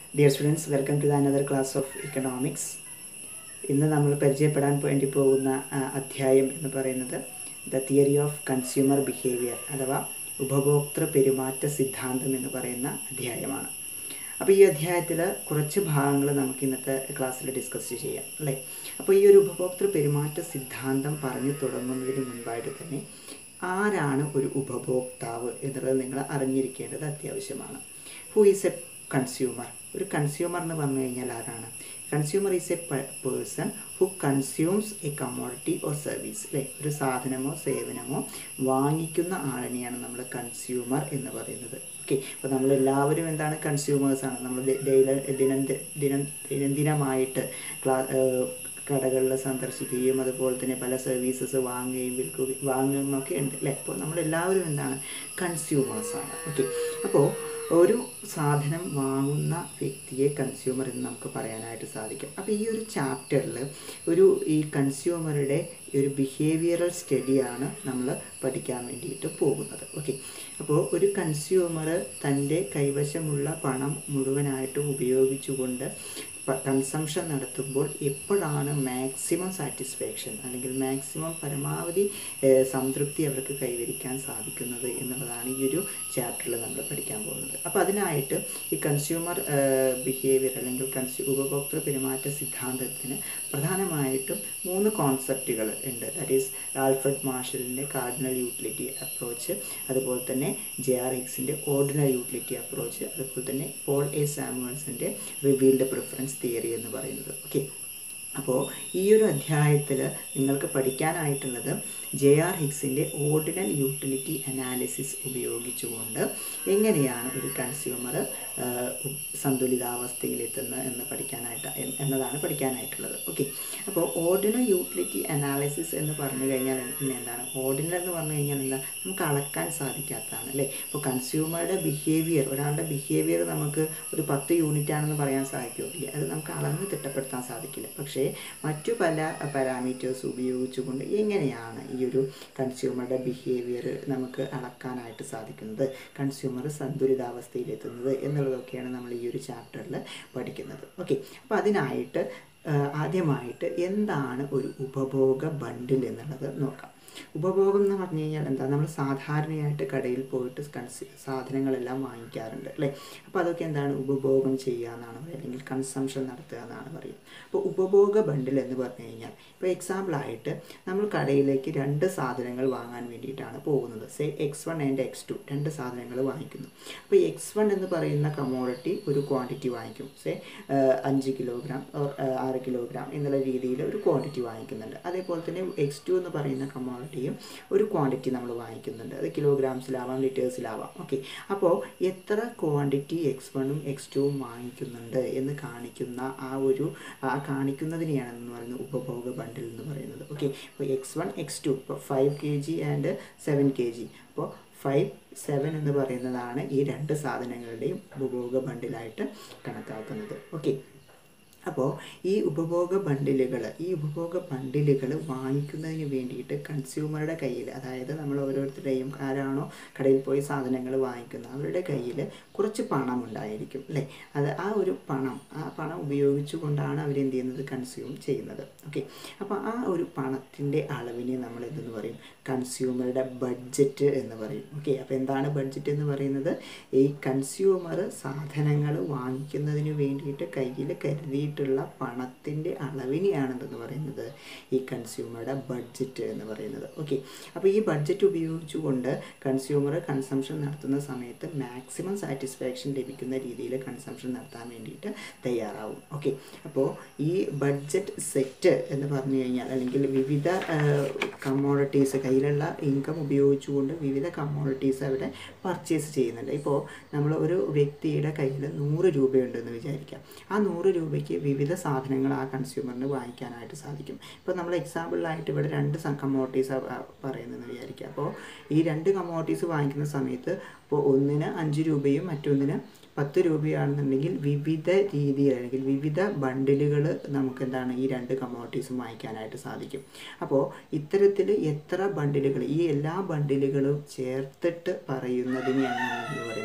dear students welcome to the another class of economics ഇന്ന് നമ്മൾ പരിചയപ്പെടാൻ വേണ്ടി പോകുന്ന ആ, അധ്യായം എന്ന് പറയുന്നത് the theory of consumer behaviour അഥവാ ഉപഭോക്തൃ പെരുമാറ്റ സിദ്ധാന്തം എന്ന് പറയുന്ന അധ്യായമാണ് അപ്പോൾ ഈ അധ്യായത്തിൽ കുറച്ച് ഭാഗങ്ങൾ നമുക്ക് ഇന്നത്തെ ക്ലാസ്സിൽ ഡിസ്കസ് ചെയ്യാം അല്ലേ അപ്പോൾ ഈ ഒരു ഉപഭോക്തൃ പെരുമാറ്റ സിദ്ധാന്തം പറഞ്ഞു തുടങ്ങുന്നതിന് മുൻപായിട്ട് തന്നെ ആരാണ് ഒരു ഉപഭോക്താവ് എന്നുള്ളത് നിങ്ങൾ അറിഞ്ഞിരിക്കേണ്ടത് അത്യാവശ്യമാണ് ഹു ഈസ് എ കൺസ്യൂമർ ഒരു കൺസ്യൂമർ എന്ന് പറഞ്ഞു കഴിഞ്ഞാൽ ആരാണ് consumer is a person who consumes a commodity or service അല്ലേ ഒരു സാധനമോ സേവനമോ വാങ്ങിക്കുന്ന ആളിനെയാണ് നമ്മൾ കൺസ്യൂമർ എന്ന് പറയുന്നത് ഓക്കെ അപ്പോൾ നമ്മളെല്ലാവരും എന്താണ് കൺസ്യൂമേഴ്സാണ് നമ്മൾ ഡെയിലി ദിനം ദിനം ദൈനംദിനമായിട്ട് ക്ലാ കടകളിൽ സന്ദർശിക്കുകയും അതുപോലെ തന്നെ പല സർവീസസ് വാങ്ങുകയും വിൽക്കുകയും വാങ്ങുകയൊക്കെ ഉണ്ട് അല്ലേ അപ്പോൾ നമ്മളെല്ലാവരും എന്താണ് കൺസ്യൂമേഴ്സാണ് ഓക്കെ അപ്പോൾ ഒരു സാധനം വാങ്ങുന്ന വ്യക്തിയെ കൺസ്യൂമർ എന്ന് നമുക്ക് പറയാനായിട്ട് സാധിക്കും അപ്പോൾ ഈ ഒരു ചാപ്റ്ററിൽ ഒരു ഈ കൺസ്യൂമറുടെ ഒരു ബിഹേവിയറൽ സ്റ്റഡിയാണ് നമ്മൾ പഠിക്കാൻ വേണ്ടിയിട്ട് പോകുന്നത് ഓക്കെ അപ്പോൾ ഒരു കൺസ്യൂമർ തൻ്റെ കൈവശമുള്ള പണം മുഴുവനായിട്ടും ഉപയോഗിച്ചുകൊണ്ട് കൺസംഷൻ നടത്തുമ്പോൾ എപ്പോഴാണ് മാക്സിമം സാറ്റിസ്ഫാക്ഷൻ അല്ലെങ്കിൽ മാക്സിമം പരമാവധി ഏഹ്, സംതൃപ്തി അവർക്ക് കൈവരിക്കാൻ സാധിക്കുന്നത് എന്നുള്ളതാണ് ഈ ഒരു ചാപ്റ്ററിൽ നമ്മൾ പഠിക്കാൻ പോകുന്നത് അപ്പോൾ അതിനായിട്ട് ഈ കൺസ്യൂമർ ബിഹേവിയർ അല്ലെങ്കിൽ കൺസ്യൂ ഉപഭോക്തൃ പെരുമാറ്റ സിദ്ധാന്തത്തിന് പ്രധാനമായിട്ടും മൂന്ന് കോൺസെപ്റ്റുകൾ ഉണ്ട് ദാറ്റ് ഈസ് ആൽഫ്രഡ് മാർഷലിൻ്റെ കാർഡിനൽ യൂട്ടിലിറ്റി അപ്രോച്ച് അതുപോലെ തന്നെ ജെ ആർ എക്സിൻ്റെ ഓർഡിനൽ യൂട്ടിലിറ്റി അപ്രോച്ച് അതുപോലെ തന്നെ പോൾ എ സാമുവൽസിൻ്റെ റിവീൽഡ് പ്രിഫറൻസ് തിയറി എന്ന് പറയുന്നത് ഓക്കെ അപ്പോൾ ഈ ഒരു അധ്യായത്തിൽ നിങ്ങൾക്ക് പഠിക്കാനായിട്ടുള്ളത് ജെ ആർ ഹിക്സിൻ്റെ ഓർഡിനൽ യൂട്ടിലിറ്റി അനാലിസിസ് ഉപയോഗിച്ചുകൊണ്ട് എങ്ങനെയാണ് ഒരു കൺസ്യൂമർ സന്തുലിതാവസ്ഥയിലെത്തുന്നത് എന്ന് പഠിക്കാനായിട്ട് എൻ- എന്നതാണ് പഠിക്കാനായിട്ടുള്ളത് ഓക്കെ അപ്പോൾ ഓർഡിനൽ യൂട്ടിലിറ്റി അനാലിസിസ് എന്ന് പറഞ്ഞു കഴിഞ്ഞാൽ പിന്നെ എന്താണ് ഓർഡിനൽ എന്ന് പറഞ്ഞു കഴിഞ്ഞാൽ എന്താ നമുക്ക് അളക്കാൻ സാധിക്കാത്തതാണ് അല്ലേ ഇപ്പോൾ കൺസ്യൂമറുടെ ബിഹേവിയർ ഒരാളുടെ ബിഹേവിയർ നമുക്ക് ഒരു പത്ത് യൂണിറ്റ് ആണെന്ന് പറയാൻ സാധിക്കുമോ ഇല്ല അത് നമുക്ക് അളന്ന് തിട്ടപ്പെടുത്താൻ സാധിക്കില്ല പക്ഷേ മറ്റു പല പാരാമീറ്റേഴ്സ് ഉപയോഗിച്ചുകൊണ്ട് എങ്ങനെയാണ് ഈ ഒരു കൺസ്യൂമറുടെ ബിഹേവിയർ നമുക്ക് അളക്കാനായിട്ട് സാധിക്കുന്നത് കൺസ്യൂമർ സന്തുലിതാവസ്ഥയിലെത്തുന്നത് എന്നുള്ളതൊക്കെയാണ് നമ്മൾ ഈ ഒരു ചാപ്റ്ററിൽ പഠിക്കുന്നത് ഓക്കെ അപ്പോൾ അതിനായിട്ട് ആ, ആദ്യമായിട്ട് എന്താണ് ഒരു ഉപഭോഗ ബണ്ടിൽ എന്നുള്ളത് നോക്കാം ഉപഭോഗം എന്ന് പറഞ്ഞു കഴിഞ്ഞാൽ എന്താ നമ്മൾ സാധാരണയായിട്ട് കടയിൽ പോയിട്ട് കൺസ് സാധനങ്ങളെല്ലാം വാങ്ങിക്കാറുണ്ട് അല്ലേ അപ്പോൾ അതൊക്കെ എന്താണ് ഉപഭോഗം ചെയ്യുക എന്നാണ് പറയുക അല്ലെങ്കിൽ കൺസംഷൻ നടത്തുക എന്നാണ് പറയുക അപ്പോൾ ഉപഭോഗ ബണ്ടിൽ എന്ന് പറഞ്ഞു കഴിഞ്ഞാൽ ഇപ്പോൾ എക്സാമ്പിളായിട്ട് നമ്മൾ കടയിലേക്ക് രണ്ട് സാധനങ്ങൾ വാങ്ങാൻ വേണ്ടിയിട്ടാണ് പോകുന്നത് say X one and X two രണ്ട് സാധനങ്ങൾ വാങ്ങിക്കുന്നു അപ്പോൾ എക്സ് വൺ എന്ന് പറയുന്ന കമോഡിറ്റി ഒരു ക്വാണ്ടിറ്റി വാങ്ങിക്കും സേ അഞ്ച് കിലോഗ്രാം ഓർ ആറ് കിലോഗ്രാം എന്നുള്ള രീതിയിൽ ഒരു ക്വാണ്ടിറ്റി വാങ്ങിക്കുന്നുണ്ട് അതേപോലെ തന്നെ എക്സ് ടു എന്ന് പറയുന്ന കമോഡിറ്റിയും ഒരു ക്വാണ്ടിറ്റി നമ്മൾ വാങ്ങിക്കുന്നുണ്ട് അത് കിലോഗ്രാംസിലാവാം ലിറ്റേഴ്സിലാവാം ഓക്കെ അപ്പോൾ എത്ര ക്വാണ്ടിറ്റി എക്സ് വണ്ണും എക്സ് ടുവും വാങ്ങിക്കുന്നുണ്ട് എന്ന് കാണിക്കുന്ന ആ ഒരു ആ കാണിക്കുന്നതിനെയാണ് എന്ന് പറയുന്നത് ഉപഭോഗ ബണ്ടിൽ എന്ന് പറയുന്നത് ഓക്കെ ഇപ്പോൾ എക്സ് വൺ എക്സ് ടു ഇപ്പോൾ five K G and seven K G അപ്പോൾ ഫൈവ് സെവൻ എന്ന് പറയുന്നതാണ് ഈ രണ്ട് സാധനങ്ങളുടെയും ഉപഭോഗ ബണ്ടിലായിട്ട് കണക്കാക്കുന്നത് ഓക്കെ അപ്പോൾ ഈ ഉപഭോഗ ബണ്ടിലുകൾ ഈ ഉപഭോഗ ബണ്ടിലുകൾ വാങ്ങിക്കുന്നതിന് വേണ്ടിയിട്ട് കൺസ്യൂമറുടെ കയ്യിൽ അതായത് നമ്മൾ ഓരോരുത്തരുടെയും ആരാണോ കടയിൽ പോയി സാധനങ്ങൾ വാങ്ങിക്കുന്നത് അവരുടെ കയ്യിൽ കുറച്ച് പണം ഉണ്ടായിരിക്കും അല്ലേ അത് ആ ഒരു പണം ആ പണം ഉപയോഗിച്ചുകൊണ്ടാണ് അവർ എന്ത് ചെയ്യുന്നത് കൺസ്യൂം ചെയ്യുന്നത് ഓക്കെ അപ്പോൾ ആ ഒരു പണത്തിൻ്റെ അളവിനെ നമ്മൾ എന്തെന്ന് പറയും കൺസ്യൂമറുടെ ബഡ്ജറ്റ് എന്ന് പറയും ഓക്കെ അപ്പോൾ എന്താണ് ബഡ്ജറ്റ് എന്ന് പറയുന്നത് ഈ കൺസ്യൂമർ സാധനങ്ങൾ വാങ്ങിക്കുന്നതിന് വേണ്ടിയിട്ട് കയ്യിൽ കരുതിയിട്ടുള്ള പണത്തിൻ്റെ അളവിനെയാണ് എന്തെന്ന് പറയുന്നത് ഈ കൺസ്യൂമറുടെ ബഡ്ജറ്റ് എന്ന് പറയുന്നത് ഓക്കെ അപ്പോൾ ഈ ബഡ്ജറ്റ് ഉപയോഗിച്ചുകൊണ്ട് കൺസ്യൂമർ കൺസംഷൻ നടത്തുന്ന സമയത്ത് മാക്സിമം സാറ്റിസ്ഫാക്ഷൻ ലഭിക്കുന്ന രീതിയിൽ കൺസംഷൻ നടത്താൻ വേണ്ടിയിട്ട് തയ്യാറാവും ഓക്കെ അപ്പോൾ ഈ ബഡ്ജറ്റ് സെറ്റ് എന്ന് പറഞ്ഞു കഴിഞ്ഞാൽ അല്ലെങ്കിൽ വിവിധ കമ്മോഡിറ്റീസ് കയ്യിലുള്ള ഇൻകം ഉപയോഗിച്ചുകൊണ്ട് വിവിധ കമ്മോഡിറ്റീസ് അവിടെ പർച്ചേസ് ചെയ്യുന്നുണ്ട് ഇപ്പോൾ നമ്മൾ ഒരു വ്യക്തിയുടെ കയ്യിൽ നൂറ് രൂപയുണ്ടെന്ന് വിചാരിക്കാം ആ നൂറ് രൂപയ്ക്ക് വിവിധ സാധനങ്ങൾ ആ കൺസ്യൂമറിന് വാങ്ങിക്കാനായിട്ട് സാധിക്കും ഇപ്പോൾ നമ്മൾ എക്സാമ്പിളായിട്ട് ഇവിടെ രണ്ട് കമ്മോഡിറ്റീസ് പറയുന്നതെന്ന് വിചാരിക്കുക അപ്പോൾ ഈ രണ്ട് കമ്മോഡിറ്റീസ് വാങ്ങിക്കുന്ന സമയത്ത് ഇപ്പോൾ ഒന്നിന് അഞ്ച് രൂപയും മറ്റൊന്നിന് പത്ത് രൂപയാണെന്നുണ്ടെങ്കിൽ വിവിധ രീതിയിൽ അല്ലെങ്കിൽ വിവിധ ബണ്ടിലുകൾ നമുക്ക് എന്താണ് ഈ രണ്ട് കമ്മോഡിറ്റീസും വാങ്ങിക്കാനായിട്ട് സാധിക്കും അപ്പോൾ ഇത്തരത്തിൽ എത്ര ബണ്ടിലുകൾ ഈ എല്ലാ ബണ്ടിലുകളും ചേർത്തിട്ട് പറയുന്നതിനെയാണ് നമ്മൾ എന്ന് പറയുന്നത്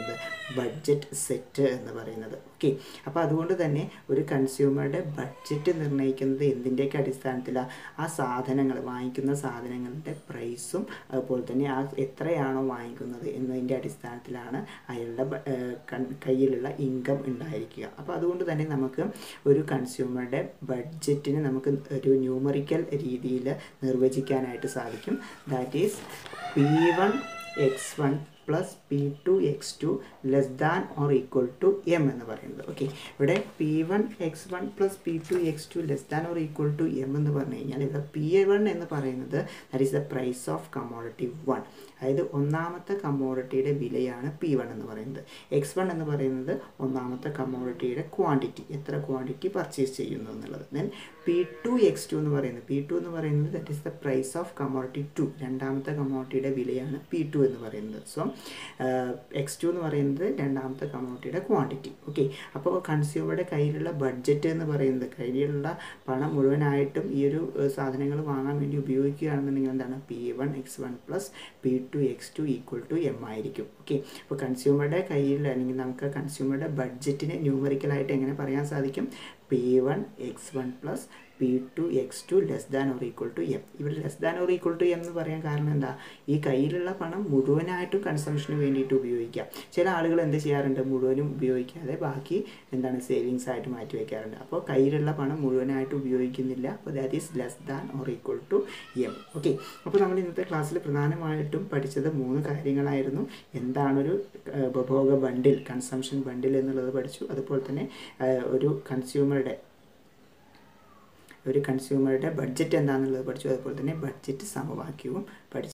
ബഡ്ജറ്റ് സെറ്റ് എന്ന് പറയുന്നത് ഓക്കെ അപ്പോൾ അതുകൊണ്ട് തന്നെ ഒരു കൺസ്യൂമറുടെ ബഡ്ജറ്റ് നിർണ്ണയിക്കുന്നത് എന്തിൻ്റെയൊക്കെ അടിസ്ഥാനത്തിലാണ് ആ സാധനങ്ങൾ വാങ്ങിക്കുന്ന സാധനങ്ങളുടെ പ്രൈസും അതുപോലെ തന്നെ ആ എത്രയാണോ വാങ്ങിക്കുന്നത് എന്നതിൻ്റെ അടിസ്ഥാനത്തിലാണ് അയാളുടെ ബ- ഏഹ് കൺ- കയ്യിലുള്ള ഇൻകം ഉണ്ടായിരിക്കുക അപ്പോൾ അതുകൊണ്ട് തന്നെ നമുക്ക് ഒരു കൺസ്യൂമറുടെ ബഡ്ജറ്റിന് നമുക്ക് ഒരു ന്യൂമറിക്കൽ രീതിയിൽ നിർവചിക്കാനായിട്ട് സാധിക്കും that is P one X one plus P two X two less than or equal to M എന്ന് പറയുന്നത് ഓക്കെ ഇവിടെ P one X one plus P two X two less than or equal to M എന്ന് പറഞ്ഞു കഴിഞ്ഞാൽ ഇവിടെ P one എന്ന് പറയുന്നത് that is the price of commodity one അതായത് ഒന്നാമത്തെ കമോഡിറ്റിയുടെ വിലയാണ് പി വൺ എന്ന് പറയുന്നത് എക്സ് വൺ എന്ന് പറയുന്നത് ഒന്നാമത്തെ കമോഡിറ്റിയുടെ ക്വാണ്ടിറ്റി എത്ര ക്വാണ്ടിറ്റി പർച്ചേസ് ചെയ്യുന്നു എന്നുള്ളത് then P two X two എന്ന് പറയുന്നത് പി ടു എന്ന് പറയുന്നത് that is the price of commodity two രണ്ടാമത്തെ കമോഡിറ്റിയുടെ വിലയാണ് പി ടു എന്ന് പറയുന്നത് സോ എക്സ് ടു എന്ന് പറയുന്നത് രണ്ടാമത്തെ കമോഡിറ്റിയുടെ ക്വാണ്ടിറ്റി ഓക്കെ അപ്പോൾ കൺസ്യൂമറുടെ കയ്യിലുള്ള ബഡ്ജറ്റ് എന്ന് പറയുന്നത് കയ്യിലുള്ള പണം മുഴുവനായിട്ടും ഈ ഒരു സാധനങ്ങൾ വാങ്ങാൻ വേണ്ടി ഉപയോഗിക്കുകയാണെന്നുണ്ടെങ്കിൽ എന്താണ് P one X one plus P two X two equal to M ആയിരിക്കും ഓക്കെ അപ്പോൾ കൺസ്യൂമറുടെ കയ്യിൽ അല്ലെങ്കിൽ നമുക്ക് കൺസ്യൂമറുടെ ബഡ്ജറ്റിനെ ന്യൂമറിക്കലായിട്ട് എങ്ങനെ പറയാൻ സാധിക്കും P one X one plus P two X two less than or equal to M ഇവിടെ less than or equal to M എന്ന് പറയാൻ കാരണം എന്താ ഈ കയ്യിലുള്ള പണം മുഴുവനായിട്ടും കൺസംഷന് വേണ്ടിയിട്ട് ഉപയോഗിക്കാം ചില ആളുകൾ എന്ത് ചെയ്യാറുണ്ട് മുഴുവനും ഉപയോഗിക്കാതെ ബാക്കി എന്താണ് സേവിങ്സ് ആയിട്ട് മാറ്റി വയ്ക്കാറുണ്ട് അപ്പോൾ കയ്യിലുള്ള പണം മുഴുവനായിട്ട് ഉപയോഗിക്കുന്നില്ല അപ്പോൾ that is less than or equal to M okay അപ്പോൾ നമ്മൾ ഇന്നത്തെ ക്ലാസ്സിൽ പ്രധാനമായിട്ടും പഠിച്ചത് മൂന്ന് കാര്യങ്ങളായിരുന്നു എന്താണൊരു ഏഹ്, ഉപഭോഗ ബണ്ടിൽ കൺസംഷൻ ബണ്ടിൽ എന്നുള്ളത് പഠിച്ചു അതുപോലെ തന്നെ ഏഹ്, ഒരു കൺസ്യൂമറുടെ ഒരു കൺസ്യൂമറുടെ ബഡ്ജറ്റ് എന്താണെന്നുള്ളത് പഠിച്ചു അതുപോലെ തന്നെ ബഡ്ജറ്റ് സമവാക്യവും പഠിച്ചു